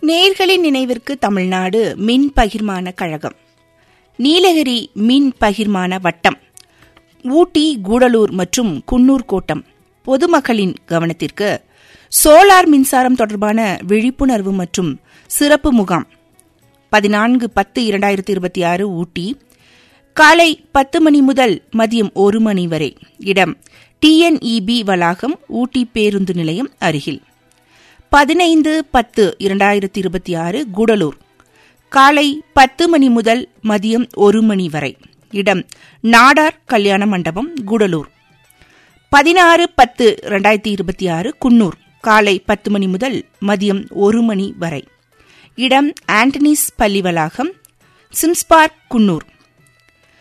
நேர்களின் நினைவிற்கு தமிழ்நாடு மின் பகிர்மான கழகம் நீலகிரி மின் பகிர்மான வட்டம் ஊட்டி கூடலூர் மற்றும் குன்னூர் கோட்டம் பொதுமக்களின் கவனத்திற்கு சோலார் மின்சாரம் தொடர்பான விழிப்புணர்வு மற்றும் சிறப்பு முகாம் பதினான்கு பத்து இரண்டாயிரத்தி இருபத்தி ஆறு ஊட்டி காலை பத்து மணி முதல் மதியம் ஒரு மணி வரை இடம் டிஎன்இபி வளாகம் ஊட்டி பேருந்து நிலையம் அருகில் பதினைந்து பத்து இரண்டாயிரத்தி இருபத்தி ஆறு கூடலூர் காலை பத்து மணி முதல் மதியம் ஒரு மணி வரை இடம் நாடார் கல்யாண மண்டபம் கூடலூர் பதினாறு பத்து இரண்டாயிரத்தி இருபத்தி ஆறு குன்னூர் காலை பத்து மணி முதல் மதியம் ஒரு மணி வரை இடம் ஆண்டனிஸ் பள்ளி வளாகம் சிம்ஸ்பார்க் குன்னூர்